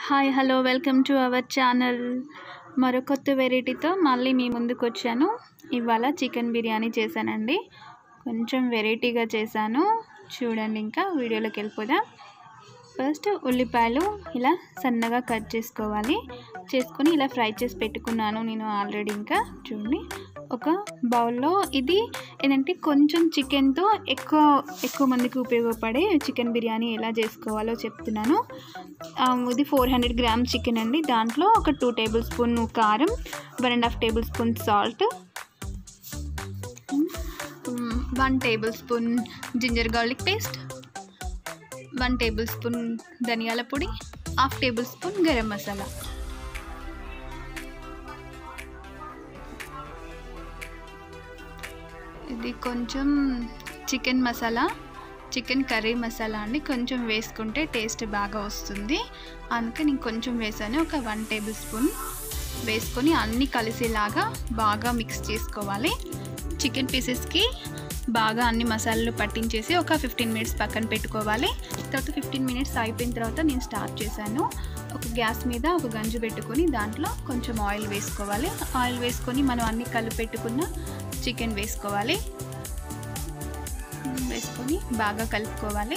hi hello welcome to our channel మరో కొత్త వెరైటీతో మళ్ళీ మీ ముందుకు వచ్చాను ఇవాళ చికెన్ బిర్యానీ చేశానండి కొంచెం వెరైటీగా చేశాను చూడండి ఇంకా వీడియోలోకి వెళ్ళిపోదాం ఫస్ట్ ఉల్లిపాయలు ఇలా సన్నగా కట్ చేసుకోవాలి చేసుకొని ఇలా ఫ్రై చేసి పెట్టుకున్నాను నేను ఆల్రెడీ ఇంకా చూడండి ఒక బౌల్లో ఇది ఏంటంటే కొంచెం చికెన్తో ఎక్కువ ఎక్కువ మందికి ఉపయోగపడే చికెన్ బిర్యానీ ఎలా చేసుకోవాలో చెప్తున్నాను ఆ, ఇది ఫోర్ హండ్రెడ్ గ్రామ్ చికెన్ అండి దాంట్లో ఒక టూ టేబుల్ స్పూన్ కారం one and half tablespoon salt one tablespoon ginger garlic paste one tablespoon ధనియాల పొడి half tablespoon garam masala ఇది కొంచెం chicken masala chicken curry masala అండి కొంచెం వేసుకుంటే టేస్ట్ బాగా వస్తుంది అందుకే నేను కొంచెం వేసాను ఒక వన్ టేబుల్ స్పూన్ వేసుకొని అన్నీ కలిసేలాగా బాగా మిక్స్ చేసుకోవాలి చికెన్ పీసెస్కి బాగా అన్ని మసాలాలు పట్టించేసి ఒక ఫిఫ్టీన్ మినిట్స్ పక్కన పెట్టుకోవాలి తర్వాత ఫిఫ్టీన్ మినిట్స్ అయిపోయిన తర్వాత నేను స్టార్ట్ చేశాను ఒక గ్యాస్ మీద ఒక గంజు పెట్టుకొని దాంట్లో కొంచెం ఆయిల్ వేసుకోవాలి ఆయిల్ వేసుకొని మనం అన్ని కలిపి పెట్టుకున్న చికెన్ వేసుకోవాలి వేసుకొని బాగా కలుపుకోవాలి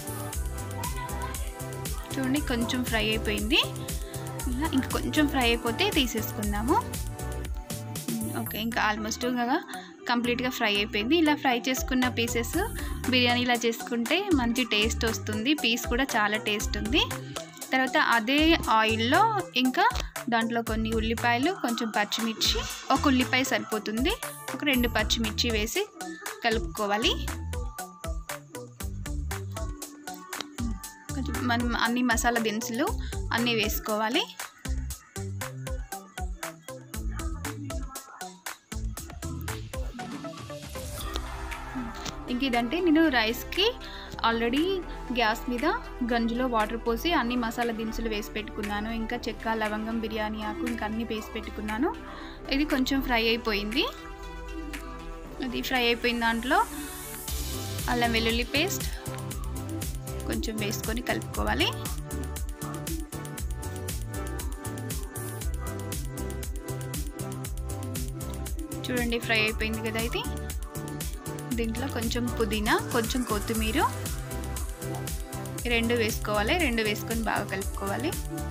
చూడండి కొంచెం ఫ్రై అయిపోయింది ఇలా ఇంకా కొంచెం ఫ్రై అయిపోతే తీసేసుకుందాము ఓకే ఇంకా ఆల్మోస్ట్ కదా కంప్లీట్గా ఫ్రై అయిపోయింది ఇలా ఫ్రై చేసుకున్న పీసెస్ బిర్యానీ ఇలా చేసుకుంటే మంచి టేస్ట్ వస్తుంది పీస్ కూడా చాలా టేస్ట్ ఉంది తర్వాత అదే ఆయిల్లో ఇంకా దాంట్లో కొన్ని ఉల్లిపాయలు కొంచెం పచ్చిమిర్చి ఒక ఉల్లిపాయ సరిపోతుంది ఒక రెండు పచ్చిమిర్చి వేసి కలుపుకోవాలి కొంచెం మనం అన్ని మసాలా దినుసులు అన్నీ వేసుకోవాలి ఇంక ఇదంటే నేను రైస్కి ఆల్రెడీ గ్యాస్ మీద గంజులో వాటర్ పోసి అన్ని మసాలా దినుసులు వేసి పెట్టుకున్నాను ఇంకా చెక్క లవంగం బిర్యానీ ఆకు ఇంకా అన్నీ వేసి పెట్టుకున్నాను ఇది కొంచెం ఫ్రై అయిపోయింది అది ఫ్రై అయిపోయిన దాంట్లో అల్లం వెల్లుల్లి పేస్ట్ కొంచెం వేసుకొని కలుపుకోవాలి చూడండి ఫ్రై అయిపోయింది కదా ఇది దీంట్లో కొంచెం పుదీనా కొంచెం కొత్తిమీర రెండు వేసుకోవాలి రెండు వేసుకొని బాగా కలుపుకోవాలి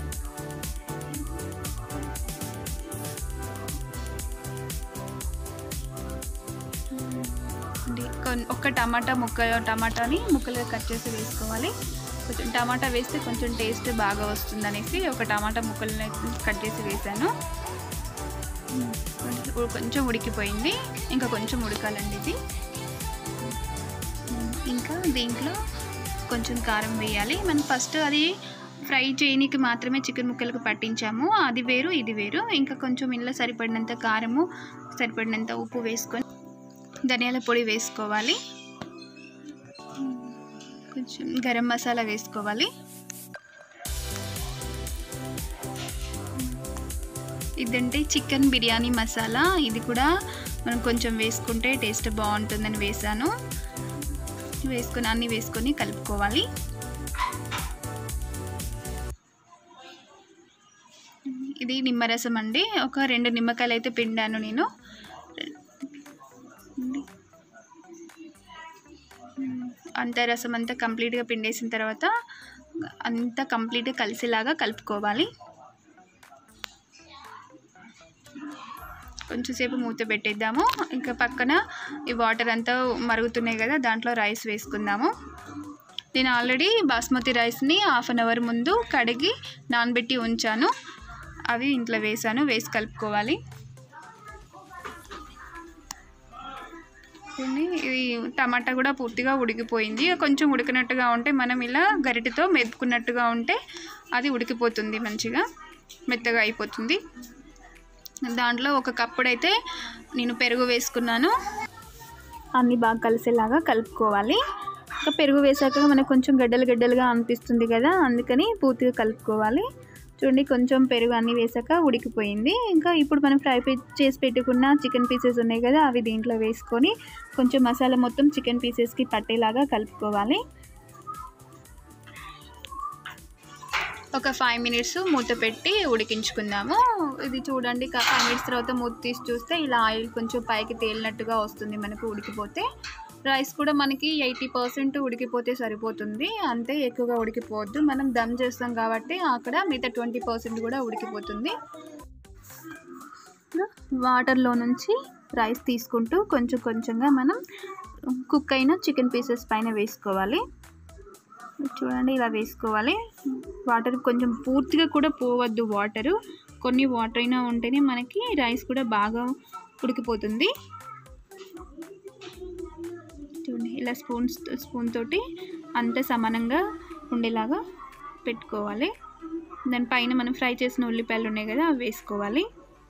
ఇది కొన్- ఒక్క టమాటా ముక్క టమాటాని ముక్కలుగా కట్ చేసి వేసుకోవాలి కొంచెం టమాటా వేస్తే కొంచెం టేస్ట్ బాగా వస్తుంది అనేసి ఒక టమాటా ముక్కల్ని కట్ చేసి వేసాను కొంచెం- కొంచెం ఉడికిపోయింది ఇంకా కొంచెం ఉడకాలండి ఇది ఇంకా దీంట్లో కొంచెం కారం వేయాలి మనం ఫస్ట్ అది ఫ్రై చేయనీకి మాత్రమే చికెన్ ముక్కలకు పట్టించాము అది వేరు ఇది వేరు ఇంకా కొంచెం ఇంట్లో సరిపడినంత కారము సరిపడినంత ఉప్పు వేసుకొని ధనియాల పొడి వేసుకోవాలి కొంచెం గరం మసాలా వేసుకోవాలి ఇదంటే చికెన్ బిర్యానీ మసాలా ఇది కూడా మనం కొంచెం వేసుకుంటే టేస్ట్ బాగుంటుందని వేసాను వేసుకొని అన్నీ వేసుకొని కలుపుకోవాలి ఇది నిమ్మరసం అండి ఒక రెండు నిమ్మకాయలు అయితే పిండాను నేను అంత రసం అంతా కంప్లీట్గా పిండేసిన తర్వాత అంతా కంప్లీట్గా కలిసేలాగా కలుపుకోవాలి కొంచెంసేపు మూత పెట్టేద్దాము ఇంకా పక్కన ఈ వాటర్ అంతా మరుగుతున్నాయి కదా దాంట్లో రైస్ వేసుకుందాము నేను ఆల్రెడీ బాస్మతి రైస్ని హాఫ్ అన్ అవర్ ముందు కడిగి నానబెట్టి ఉంచాను అవి ఇంట్లో వేసాను వేసి కలుపుకోవాలి చూడండి, ఇది టమాటా కూడా పూర్తిగా ఉడికిపోయింది కొంచెం ఉడికినట్టుగా ఉంటే మనం ఇలా గరిటెతో మెదుకున్నట్టుగా ఉంటే అది ఉడికిపోతుంది మంచిగా మెత్తగా అయిపోతుంది దాంట్లో ఒక కప్పుడైతే నేను పెరుగు వేసుకున్నాను అన్నీ బాగా కలిసేలాగా కలుపుకోవాలి ఇంకా పెరుగు వేసాక మనకు కొంచెం గడ్డలు గడ్డలుగా అనిపిస్తుంది కదా అందుకని పూర్తిగా కలుపుకోవాలి చూడండి కొంచెం పెరుగు అన్నీ వేసాక ఉడికిపోయింది ఇంకా ఇప్పుడు మనం ఫ్రై పే- చేసి పెట్టుకున్న చికెన్ పీసెస్ ఉన్నాయి కదా అవి దీంట్లో వేసుకొని కొంచెం మసాలా మొత్తం చికెన్ పీసెస్కి పట్టేలాగా కలుపుకోవాలి ఒక ఫైవ్ మినిట్స్ మూత పెట్టి ఉడికించుకుందాము ఇది చూడండి ఫైవ్ మినిట్స్ తర్వాత మూత తీసి చూస్తే ఇలా ఆయిల్ కొంచెం పైకి తేలినట్టుగా వస్తుంది మనకు ఉడికిపోతే రైస్ కూడా మనకి ఎయిటీ పర్సెంట్ ఉడికిపోతే సరిపోతుంది అంతే ఎక్కువగా ఉడికిపోవద్దు మనం దమ్ చేస్తాం కాబట్టి అక్కడ మిగతా ట్వంటీ పర్సెంట్ కూడా ఉడికిపోతుంది వాటర్లో నుంచి రైస్ తీసుకుంటూ కొంచెం కొంచెంగా మనం కుక్ అయిన చికెన్ పీసెస్ పైన వేసుకోవాలి చూడండి ఇలా వేసుకోవాలి వాటర్ కొంచెం పూర్తిగా కూడా పోవద్దు వాటరు కొన్ని వాటర్ అయినా ఉంటేనే మనకి రైస్ కూడా బాగా ఉడికిపోతుంది చూడండి ఇలా స్పూన్ స్పూన్ తోటి అంత సమానంగా ఉండేలాగా పెట్టుకోవాలి దానిపైన మనం ఫ్రై చేసిన ఉల్లిపాయలు ఉన్నాయి కదా అవి వేసుకోవాలి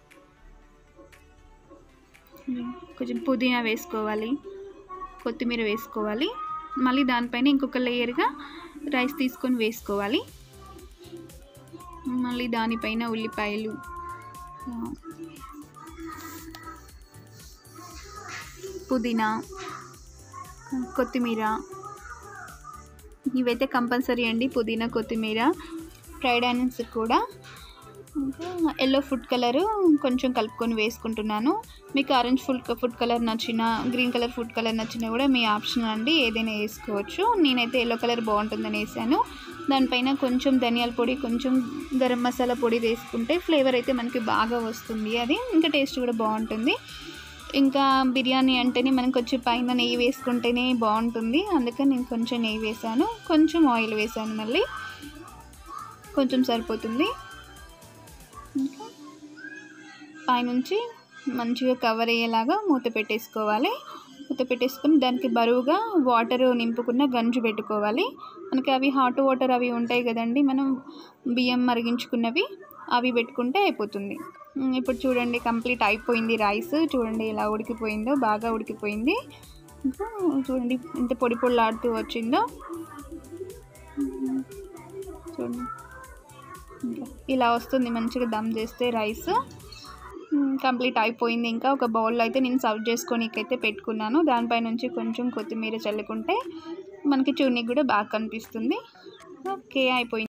కొంచెం పుదీనా వేసుకోవాలి కొత్తిమీర వేసుకోవాలి మళ్ళీ దానిపైన ఇంకొక లేయర్గా రైస్ తీసుకొని వేసుకోవాలి మళ్ళీ దానిపైన ఉల్లిపాయలు పుదీనా కొత్తిమీర ఇవైతే కంపల్సరీ అండి పుదీనా కొత్తిమీర ఫ్రైడ్ ఆనియన్స్ కూడా ఇంకా ఎల్లో ఫుడ్ కలరు కొంచెం కలుపుకొని వేసుకుంటున్నాను మీకు ఆరెంజ్ ఫుడ్ ఫుడ్ కలర్ నచ్చిన గ్రీన్ కలర్ ఫుడ్ కలర్ నచ్చినా కూడా మీ ఆప్షన్ అండి ఏదైనా వేసుకోవచ్చు నేనైతే ఎల్లో కలర్ బాగుంటుందని వేసాను దానిపైన కొంచెం ధనియాల పొడి కొంచెం గరం మసాలా పొడి వేసుకుంటే ఫ్లేవర్ అయితే మనకి బాగా వస్తుంది అది ఇంకా టేస్ట్ కూడా బాగుంటుంది ఇంకా బిర్యానీ అంటేనే మనకు వచ్చి పైన నెయ్యి వేసుకుంటేనే బాగుంటుంది అందుకని నేను కొంచెం నెయ్యి వేసాను కొంచెం ఆయిల్ వేసాను మళ్ళీ కొంచెం సరిపోతుంది ఇంకా పైనుంచి మంచిగా కవర్ అయ్యేలాగా మూత పెట్టేసుకోవాలి మూత పెట్టేసుకొని దానికి బరువుగా వాటర్ నింపుకున్న గంజు పెట్టుకోవాలి మనకి అవి హాట్ వాటర్ అవి ఉంటాయి కదండి మనం బియ్యం మరిగించుకున్నవి అవి పెట్టుకుంటే అయిపోతుంది ఇప్పుడు చూడండి కంప్లీట్ అయిపోయింది రైస్ చూడండి ఎలా ఉడికిపోయిందో బాగా ఉడికిపోయింది ఇంకా చూడండి ఎంత పొడి పొడిలాడుతూ వచ్చిందో చూడండి ఇలా వస్తుంది మంచిగా దమ్ చేస్తే రైస్ కంప్లీట్ అయిపోయింది ఇంకా ఒక బౌల్లో అయితే నేను సర్వ్ చేసుకోనికైతే పెట్టుకున్నాను దానిపై నుంచి కొంచెం కొత్తిమీర చల్లుకుంటే మనకి చూడనీకి కూడా బాగా కనిపిస్తుంది ఓకే అయిపోయింది